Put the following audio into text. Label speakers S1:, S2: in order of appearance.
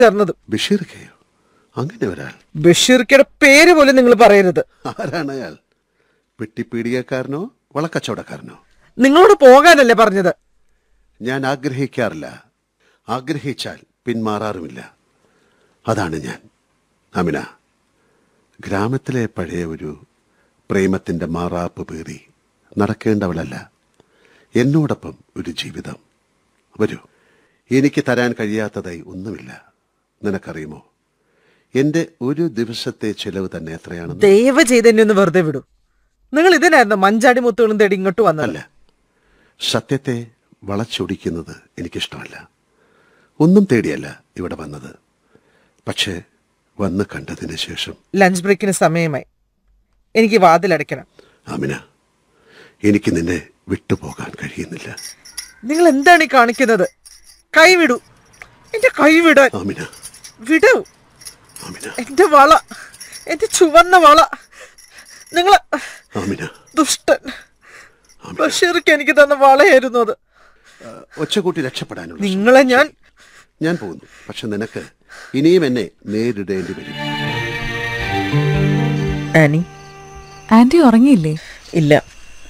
S1: ചേർന്നത്
S2: ബഷീർ കെയോ അങ്ങനെ ഒരാൾ
S1: ബഷീർക്കയുടെ പേര് പോലും നിങ്ങൾ പറയരുത്
S2: ആരാണ് അയാൾ വെട്ടിപ്പീടികക്കാരനോ വളക്കച്ചവടക്കാരനോ
S1: നിങ്ങളോട് പോകാനല്ലേ പറഞ്ഞത്
S2: ഞാൻ ആഗ്രഹിക്കാറില്ല ആഗ്രഹിച്ചാൽ പിന്മാറാറുമില്ല അതാണ് ഞാൻ അമിന ഗ്രാമത്തിലെ പഴയ ഒരു പ്രേമത്തിൻ്റെ മാറാപ്പ് പേറി നടക്കേണ്ടവളല്ല എന്നോടൊപ്പം ഒരു ജീവിതം വരൂ എനിക്ക് തരാൻ കഴിയാത്തതായി ഒന്നുമില്ല നിനക്കറിയുമോ എൻ്റെ ഒരു ദിവസത്തെ ചെലവ് തന്നെ എത്രയാണെന്ന്
S1: ദയവ് ചെയ്ത് എന്നെ ഒന്ന് വെറുതെ വിടൂ നിങ്ങൾ ഇതിനായിരുന്നു മഞ്ചാടി മുത്തുകളും തേടി ഇങ്ങോട്ട് വന്നത്
S2: അല്ല സത്യത്തെ വളച്ചൊടിക്കുന്നത് എനിക്കിഷ്ടമല്ല ഒന്നും തേടിയല്ല ഇവിടെ വന്നത് പക്ഷേ വന്ന് കണ്ടതിന് ശേഷം
S1: ലഞ്ച് ബ്രേക്കിന് സമയമായി എനിക്ക് വാതിലടയ്ക്കണം
S2: ആമിന എനിക്ക് നിന്നെ വിട്ടുപോകാൻ കഴിയുന്നില്ല
S1: നിങ്ങൾ എന്താണ് ഈ കാണിക്കുന്നത് കൈ വിടൂ എന്റെ കൈ വിടാൻ
S2: ആമിന
S1: വിടൂ
S2: ആമിന
S1: എന്റെ വള എന്റെ ചുവന്ന വള നിങ്ങൾ
S2: ആമിന
S1: ദുഷ്ടൻ ബഷീർക്ക് എനിക്ക് തന്ന വളയായിരുന്നു അത്
S2: ആ, ഒച്ചകൂട്ടി രക്ഷപ്പെടാനുള്ള
S1: നിങ്ങളെ ഞാൻ
S2: ഞാൻ പോകുന്നു പക്ഷെ നിനക്ക് ഇനിയും എന്നെ നേരിടേണ്ടി വരും
S1: ആനി
S3: ആന്റി ഉറങ്ങിയില്ലേ
S1: ഇല്ല